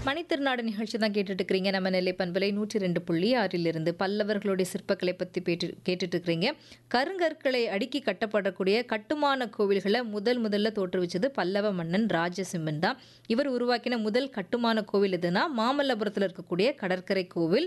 மணித்திருநாடு நிகழ்ச்சி தான் கேட்டுட்டு இருக்கிறீங்க நம்ம நெல்லை பண்பலை நூற்றி ரெண்டு புள்ளி ஆறிலிருந்து பல்லவர்களுடைய சிற்பக்கலை பற்றி பேட்டு கேட்டுட்டு இருக்கிறீங்க கருங்கற்களை அடுக்கி கட்டப்படக்கூடிய கட்டுமான கோவில்களை முதல் முதல்ல தோற்றுவிச்சது பல்லவ மன்னன் ராஜசிம்மன் தான் இவர் உருவாக்கின முதல் கட்டுமான கோவில் எதுனா மாமல்லபுரத்தில் இருக்கக்கூடிய கடற்கரை கோவில்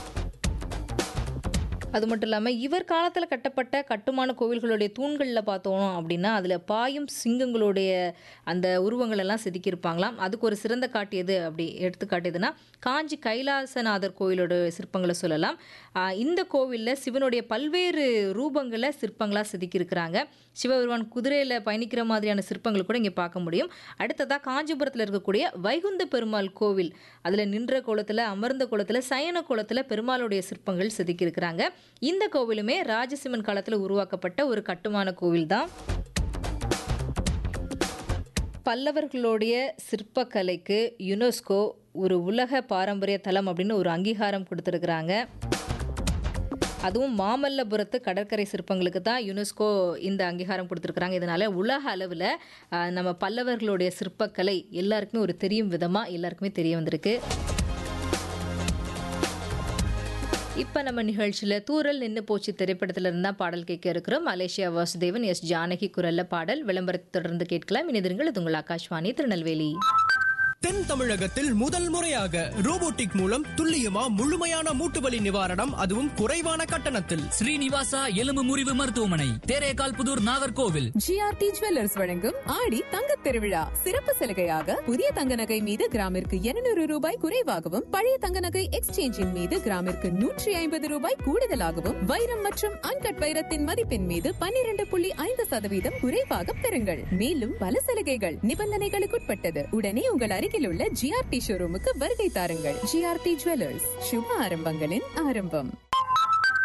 அது மட்டும் இல்லாமல் இவர் காலத்தில் கட்டப்பட்ட கட்டுமான கோவில்களுடைய தூண்களில் பார்த்தோம் அப்படின்னா அதில் பாயும் சிங்கங்களுடைய அந்த உருவங்கள் எல்லாம் செதுக்கியிருப்பாங்களாம் அதுக்கு ஒரு சிறந்த காட்டியது அப்படி எடுத்துக்காட்டியதுன்னா காஞ்சி கைலாசநாதர் கோயிலோட சிற்பங்களை சொல்லலாம் ஆஹ் இந்த கோவிலில் சிவனுடைய பல்வேறு ரூபங்களை சிற்பங்களாக செதுக்கியிருக்கிறாங்க சிவபெருமான் குதிரையில் பயணிக்கிற மாதிரியான சிற்பங்கள் கூட இங்கே பார்க்க முடியும் அடுத்ததாக காஞ்சிபுரத்தில் இருக்கக்கூடிய வைகுந்த பெருமாள் கோவில் அதில் நின்ற கோலத்தில் அமர்ந்த கோலத்தில் சயன கோலத்தில் பெருமாளுடைய சிற்பங்கள் செதுக்கியிருக்கிறாங்க இந்த கோவிலுமே ராஜசிம்மன் காலத்தில் உருவாக்கப்பட்ட ஒரு கட்டுமான கோவில் தான் பல்லவர்களுடைய சிற்பக்கலைக்கு யுனெஸ்கோ ஒரு உலக பாரம்பரிய தலம் அப்படின்னு ஒரு அங்கீகாரம் கொடுத்துருக்குறாங்க அதுவும் மாமல்லபுரத்து கடற்கரை சிற்பங்களுக்கு தான் யுனெஸ்கோ இந்த அங்கீகாரம் கொடுத்துருக்குறாங்க இதனால உலக அளவில் ஆஹ், நம்ம பல்லவர்களுடைய சிற்பக்கலை எல்லாருக்குமே ஒரு தெரியும் விதமாக எல்லாருக்குமே தெரிய வந்திருக்கு இப்போ நம்ம நிகழ்ச்சியில் தூரல் நின்று போச்சு திரைப்படத்துல இருந்து தான் பாடல் கேட்க இருக்கிறோம் மலேசியா வாசுதேவன் எஸ் ஜானகி குரல்ல பாடல் விளம்பரத்தை தொடர்ந்து கேட்கலாம் இணைந்திருங்கள் இது உங்கள் ஆகாஷ்வாணி திருநெல்வேலி தென் தமிழகத்தில் முதல் முறையாக ரோபோட்டிக் மூலம் துல்லியமா முழுமையான மூட்டுவலி நிவாரணம் அதுவும் குறைவான கட்டணத்தில் ஸ்ரீனிவாசா எலும்பு முறிவு மருத்துவமனை தேரேகால் புதூர் நாகர்கோவில் ஜிஆர்டி ஜுவல்லர்ஸ் வழங்கும் ஆடி தங்கத் திருவிழா சிறப்பு சலுகையாக புதிய தங்க நகை மீது கிராமிற்கு 200 ரூபாய் குறைவாகவும் பழைய தங்க நகை எக்ஸ்சேஞ்சின் மீது கிராமிற்கு நூற்றி ஐம்பது ரூபாய் கூடுதலாகவும் வைரம் மற்றும் அன்கட் வைரத்தின் மதிப்பின் மீது 12.5% புள்ளி ஐந்து சதவீதம் குறைவாக பெறுங்கள் மேலும் பல சலுகைகள் நிபந்தனைகளுக்குட்பட்டது உடனே உங்கள் அருகில் உள்ள ஜிஆர்டி ஷோரூமுக்கு வருகை தாருங்கள் ஜிஆர்டி ஜுவல்லர்ஸ் சுப ஆரம்பங்களின் ஆரம்பம்